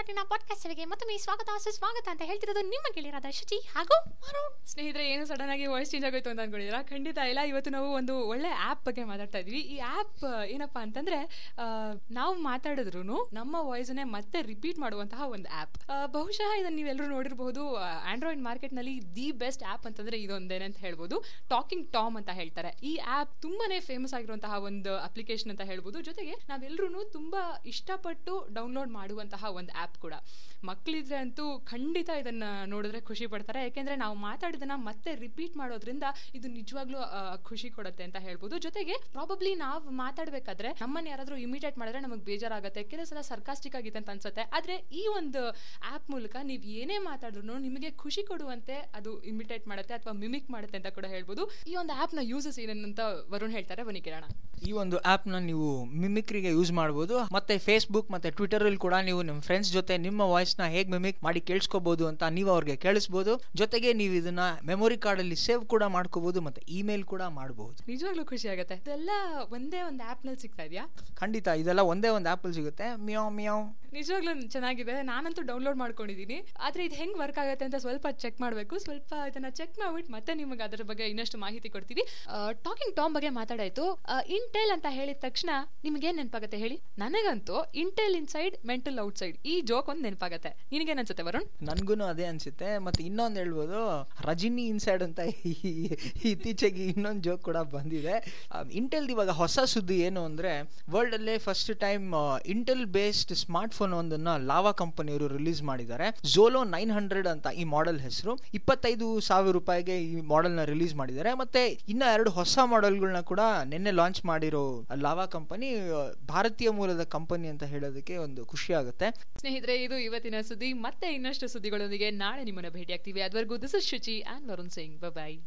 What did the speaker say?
ನಾಡಿನ ಪಾಡ್ಕಾಸ್ಟ್ಗೆ ಮತ್ತೊಮ್ಮೆ ಸ್ವಾಗತ ಸುಸ್ವಾಗತ ಅಂತ ಹೇಳ್ತಿರೋದು ನಿಮ್ಮ ಗೆಳೆಯರಾದ ಶುಚಿ ಹಾಗೂ ವರುಣ್ ಸ್ನೇಹಿತರೆ ಏನು ಸಡನ್ ಆಗಿ ವಾಯ್ಸ್ ಚೇಂಜ್ ಆಗೋಯ್ತು ಅಂತ ಅನ್ಕೊಂಡಿದ್ದೀರಾ ಖಂಡಿತ ಇಲ್ಲ ಇವತ್ತು ನಾವು ಒಂದು ಒಳ್ಳೆ ಆ್ಯಪ್ ಬಗ್ಗೆ ಮಾತಾಡ್ತಾ ಇದ್ವಿ ಈ ಆ್ಯಪ್ ಏನಪ್ಪಾ ಅಂತಂದ್ರೆ ಆ, ನಾವು ಮಾತಾಡಿದ್ರು ನಮ್ಮ ವಾಯ್ಸನ್ನೇ ಮತ್ತೆ ರಿಪೀಟ್ ಮಾಡುವಂತಹ ಒಂದು ಆ್ಯಪ್ ಬಹುಶಃ ಇದನ್ನು ನೀವೆಲ್ಲರೂ ನೋಡಿರಬಹುದು ಆಂಡ್ರಾಯ್ಡ್ ಮಾರ್ಕೆಟ್ನಲ್ಲಿ ದಿ ಬೆಸ್ಟ್ ಆ್ಯಪ್ ಅಂತಂದ್ರೆ ಇದೊಂದೇನೆ ಅಂತ ಹೇಳ್ಬೋದು ಟಾಕಿಂಗ್ ಟಾಮ್ ಅಂತ ಹೇಳ್ತಾರೆ ಈ ಆ್ಯಪ್ ತುಂಬಾನೇ ಫೇಮಸ್ ಆಗಿರುವಂತಹ ಒಂದು ಅಪ್ಲಿಕೇಶನ್ ಅಂತ ಹೇಳ್ಬೋದು ಜೊತೆಗೆ ನಾವೆಲ್ಲರೂ ತುಂಬಾ ಇಷ್ಟಪಟ್ಟು ಡೌನ್ಲೋಡ್ ಮಾಡುವಂತಹ ಒಂದು ಆ್ಯಪ್ ಕೂಡ ಮಕ್ಕಳಿದ್ರೆ ಅಂತೂ ಖಂಡಿತ ಇದನ್ನ ನೋಡಿದ್ರೆ ಖುಷಿ ಪಡ್ತಾರೆ ಯಾಕೆಂದ್ರೆ ನಾವು ಮಾತಾಡಿದನ್ನ ಮತ್ತೆ ರಿಪೀಟ್ ಮಾಡೋದ್ರಿಂದ ಇದು ನಿಜವಾಗ್ಲೂ ಆ, ಖುಷಿ ಕೊಡುತ್ತೆ ಅಂತ ಹೇಳ್ಬೋದು ಜೊತೆಗೆ ಪ್ರಾಬಬ್ಲಿ ನಾವು ಮಾತಾಡ್ಬೇಕಾದ್ರೆ ನಮ್ಮನ್ನ ಯಾರಾದ್ರೂ ಇಮಿಟೇಟ್ ಮಾಡಿದ್ರೆ ನಮಗೆ ಬೇಜಾರಾಗುತ್ತೆ ಕೆಲವು ಸಲ ಸರ್ಕಾಸ್ಟಿಕ್ ಆಗಿದೆ ಅಂತ ಅನ್ಸುತ್ತೆ ಆದ್ರೆ ಈ ಒಂದು ಆ್ಯಪ್ ಮೂಲಕ ನೀವು ಏನೇ ಮಾತಾಡಿದ್ರು ನಿಮಗೆ ಖುಷಿ ಕೊಡುವಂತೆ ಅದು ಇಮಿಟೇಟ್ ಮಾಡುತ್ತೆ ಅಥವಾ ಮಿಮಿಕ್ ಮಾಡುತ್ತೆ ಅಂತ ಕೂಡ ಹೇಳ್ಬೋದು ಈ ಒಂದು ಆ್ಯಪ್ನ ಯೂಸಸ್ ಏನಂತ ವರುಣ್ ಹೇಳ್ತಾರೆ ಬನ್ನಿ ಕೇಳೋಣ ಈ ಒಂದು ಆ್ಯಪ್ನ ನೀವು ಮಿಮಿಕ್ರಿಗೆ ಯೂಸ್ ಮಾಡ್ಬೋದು ಮತ್ತೆ ಫೇಸ್ಬುಕ್ ಮತ್ತೆ ಟ್ವಿಟರ್ ಅಲ್ಲಿ ಕೂಡ ನೀವು ನಿಮ್ಮ ಫ್ರೆಂಡ್ಸ್ ಜೊತೆ ನಿಮ್ಮ ವಾಯ್ಸ್ ನ ಹೇಗೆ ಮಿಮಿಕ್ ಮಾಡಿ ಕೇಳಿಸ್ಕೋಬಹುದು ಅಂತ ನೀವು ಅವ್ರಿಗೆ ಕೇಳಿಸ್ಬೋದು ಜೊತೆಗೆ ನೀವು ಇದನ್ನ ಮೆಮೊರಿ ಕಾರ್ಡ್ ಅಲ್ಲಿ ಸೇವ್ ಕೂಡ ಮಾಡ್ಕೋಬಹುದು ಮತ್ತೆ ಇಮೇಲ್ ಕೂಡ ಮಾಡಬಹುದು ನಿಜವಾಗ್ಲೂ ಖುಷಿ ಆಗುತ್ತೆ ಇದೆಲ್ಲ ಒಂದೇ ಒಂದು ಆ್ಯಪ್ನಲ್ಲಿ ಸಿಗ್ತಾ ಇದೆಯಾ ಖಂಡಿತ ಇದೆಲ್ಲ ಒಂದೇ ಒಂದು ಆ್ಯಪಲ್ ಸಿಗುತ್ತೆ ಮಿಯಾವ್ ಮಿಯಾವ್ ನಿಜವಾಗ್ಲೂ ಚೆನ್ನಾಗಿದೆ ನಾನಂತೂ ಡೌನ್ಲೋಡ್ ಮಾಡ್ಕೊಂಡಿದ್ದೀನಿ ಆದ್ರೆ ಇದು ಹೆಂಗ್ ವರ್ಕ್ ಆಗುತ್ತೆ ಅಂತ ಸ್ವಲ್ಪ ಚೆಕ್ ಮಾಡಬೇಕು ಸ್ವಲ್ಪ ಇದನ್ನ ಚೆಕ್ ಮಾಡ್ಬಿಟ್ಟು ಮತ್ತೆ ನಿಮಗೆ ಅದರ ಬಗ್ಗೆ ಇನ್ನಷ್ಟು ಮಾಹಿತಿ ಕೊಡ್ತೀವಿ ಟಾಕಿಂಗ್ ಟಾಮ್ ಬಗ್ಗೆ ಮಾತಾಡಾಯ್ತು ಇಂಟೆಲ್ ಅಂತ ಹೇಳಿದ ತಕ್ಷಣ ನಿಮ್ಗೆ ಏನ್ ನೆನಪಾಗತ್ತೆ ಹೇಳಿ ನನಗಂತೂ ಇಂಟೆಲ್ ಇನ್ಸೈಡ್ ಮೆಂಟಲ್ ಔಟ್ಸೈಡ್ ಈ ಜೋಕ್ ಒಂದು ನೆನಪಾಗತ್ತೆ ನಿನಗೇನ್ ಅನ್ಸುತ್ತೆ ವರುಣ್ ನನ್ಗೂ ಅದೇ ಅನ್ಸುತ್ತೆ ಮತ್ತೆ ಇನ್ನೊಂದು ಹೇಳ್ಬೋದು ರಜಿನಿ ಇನ್ಸೈಡ್ ಅಂತ ಈ- ಇತ್ತೀಚೆಗೆ ಇನ್ನೊಂದು ಜೋಕ್ ಕೂಡ ಬಂದಿದೆ ಇಂಟೆಲ್ ಇವಾಗ ಹೊಸ ಸುದ್ದಿ ಏನು ಅಂದ್ರೆ ವರ್ಲ್ಡ್ ಅಲ್ಲೇ first time Intel based smart phone ಒಂದನ್ನ ಲಾವಾ ಕಂಪನಿಯವರು ರಿಲೀಸ್ ಮಾಡಿದ್ದಾರೆ ಝೋಲೋ ನೈನ್ ಹಂಡ್ರೆಡ್ ಅಂತ ಈ ಮಾಡೆಲ್ ಹೆಸರು ಇಪ್ಪತ್ತೈದು ಸಾವಿರ ರೂಪಾಯಿಗೆ ಈ ಮಾಡೆಲ್ ನ ರಿಲೀಸ್ ಮಾಡಿದ್ದಾರೆ ಮತ್ತೆ ಇನ್ನ ಎರಡು ಹೊಸ ಮಾಡೆಲ್ಗಳನ್ನ ಕೂಡ ನಿನ್ನೆ ಲಾಂಚ್ ಮಾಡಿರೋ ಲಾವಾ ಕಂಪನಿ ಭಾರತೀಯ ಮೂಲದ ಕಂಪನಿ ಅಂತ ಹೇಳೋದಕ್ಕೆ ಒಂದು ಖುಷಿ ಆಗುತ್ತೆ ಸ್ನೇಹಿತರೆ ಇದು ಇವತ್ತಿನ ಸುದ್ದಿ ಮತ್ತೆ ಇನ್ನಷ್ಟು ಸುದ್ದಿಗಳೊಂದಿಗೆ ನಾಳೆ ನಿಮ್ಮನ್ನ ಭೇಟಿಯಾಗ್ತೀವಿ ಅದುವರೆಗೂ this is Shuchi and Varun Singh bye